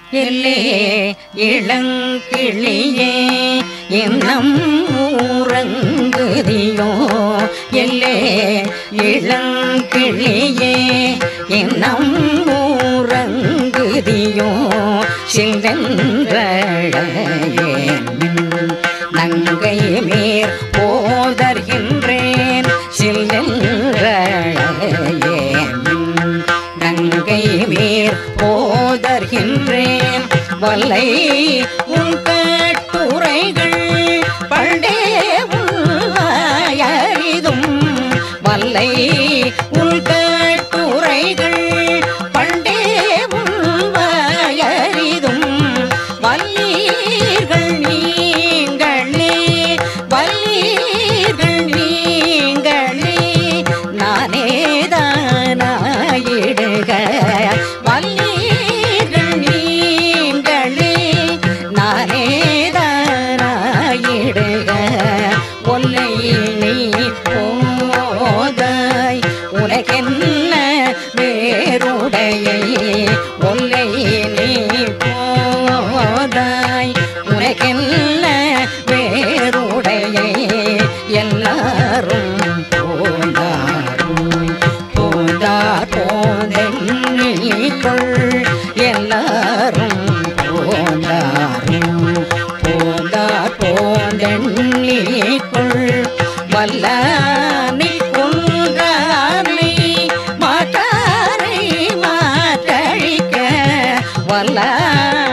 எல்லே இளங்கிளியே இன்னம் ஊரங்குதியோ எல்லே இளங்கிளியே இன்னம் ஊரங்குதியோ சிந்தன்றழையேன் நங்கை மேற் போதர்கின்றேன் சில்லென்றழையேன் நங்கை மேற் போதர்கின்றேன் வல்லை உன் கட்டுரைகள் பண்டே உள்வாயறிதும் வல்லை உன் கட்டுரைகள் பண்டே உள்வாயறிதும் வல்லீர்கள் நீங்களே வல்லீர்கள் நீங்களே நானே தானாயிடுக வல்லீர்கள் நீங்களே நானே தானாயிடுக ஒல்லை நீ போதாய் உனக்கென்ன வேறுடையை ஒல்லை நீ போதாய் உனக்கென்ன வேறுடையை எல்லாரும் போதாரும் போதார் போதெண்ணிக்குள் எல்லாரும் போதாரும் போதார் போதெண்ணிக்குள் வல்லானை குன்றானை மாற்றானை மாற்றழிக்க வல்லானை